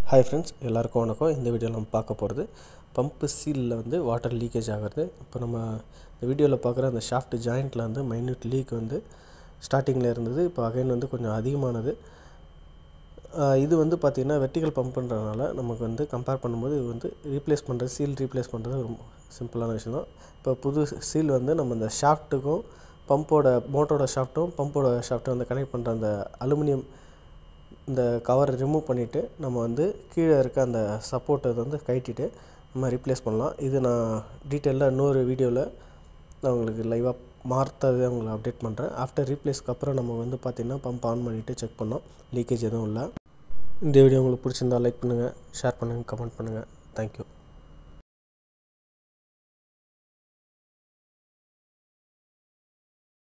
hi friends எல்லாருக்கும் வணக்கம் இந்த வீடியோவில் நம்ம பார்க்க போகிறது பம்பு சீலில் வந்து வாட்டர் லீக்கேஜ் ஆகிறது இப்போ நம்ம இந்த வீடியோவில் பார்க்குற அந்த ஷாஃப்ட் ஜாயிண்ட்டில் வந்து மைன்யூட் லீக் வந்து ஸ்டார்டிங்கில் இருந்தது இப்போ அகைன் வந்து கொஞ்சம் அதிகமானது ஆஹ் இது வந்து பார்த்திங்கன்னா வெர்டிகல் பம்புன்றதுனால நமக்கு வந்து கம்பேர் பண்ணும்போது இது வந்து ரீப்ளேஸ் பண்ணுறது சீல் ரீப்ளேஸ் பண்ணுறது ரொம்ப சிம்பிளான விஷயம் தான் இப்போ புது சீல் வந்து நம்ம இந்த ஷாஃப்ட்டுக்கும் பம்போட மோட்டரோட ஷாஃப்ட்டும் பம்போட ஷாஃப்ட்டும் வந்து கனெக்ட் பண்ணுற அந்த அலுமினியம் இந்த கவரை ரிமூவ் பண்ணிவிட்டு நம்ம வந்து கீழே இருக்க அந்த சப்போர்ட்டை வந்து கழட்டிட்டு நம்ம ரீப்ளேஸ் பண்ணலாம் இது நான் டீட்டெயிலாக இன்னொரு வீடியோவில் நான் உங்களுக்கு லைவாக மாற்றதை உங்களுக்கு அப்டேட் பண்ணுறேன் ஆஃப்டர் ரீப்ளேஸ்க்கு அப்புறம் நம்ம வந்து பார்த்திங்கன்னா பம்ப் ஆன் பண்ணிவிட்டு செக் பண்ணோம் லீக்கேஜ் எதுவும் இல்லை இந்த வீடியோ உங்களுக்கு பிடிச்சிருந்தா லைக் பண்ணுங்கள் ஷேர் பண்ணுங்கள் கமெண்ட் பண்ணுங்கள் தேங்க்யூ